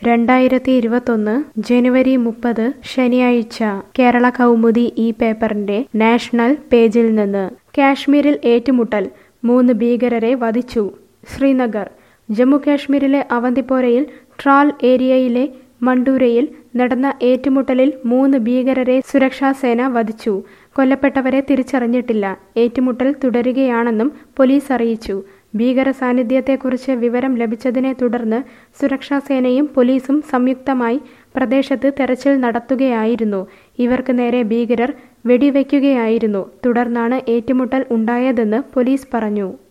രണ്ടായിരത്തി ഇരുപത്തൊന്ന് ജനുവരി മുപ്പത് ശനിയാഴ്ച കേരള കൗമുദി ഈ പേപ്പറിന്റെ നാഷണൽ പേജിൽ നിന്ന് കാശ്മീരിൽ ഏറ്റുമുട്ടൽ മൂന്ന് ഭീകരരെ വധിച്ചു ശ്രീനഗർ ജമ്മു കാശ്മീരിലെ അവന്തിപ്പോരയിൽ ട്രാൽ ഏരിയയിലെ മണ്ടൂരയിൽ നടന്ന ഏറ്റുമുട്ടലിൽ മൂന്ന് ഭീകരരെ സുരക്ഷാസേന വധിച്ചു കൊല്ലപ്പെട്ടവരെ തിരിച്ചറിഞ്ഞിട്ടില്ല ഏറ്റുമുട്ടൽ തുടരുകയാണെന്നും പോലീസ് അറിയിച്ചു ഭീകര സാന്നിധ്യത്തെക്കുറിച്ച് വിവരം ലഭിച്ചതിനെ തുടർന്ന് സുരക്ഷാസേനയും പോലീസും സംയുക്തമായി പ്രദേശത്ത് തെരച്ചിൽ നടത്തുകയായിരുന്നു ഇവർക്ക് നേരെ ഭീകരർ വെടിവെക്കുകയായിരുന്നു തുടർന്നാണ് ഏറ്റുമുട്ടൽ ഉണ്ടായതെന്ന് പോലീസ് പറഞ്ഞു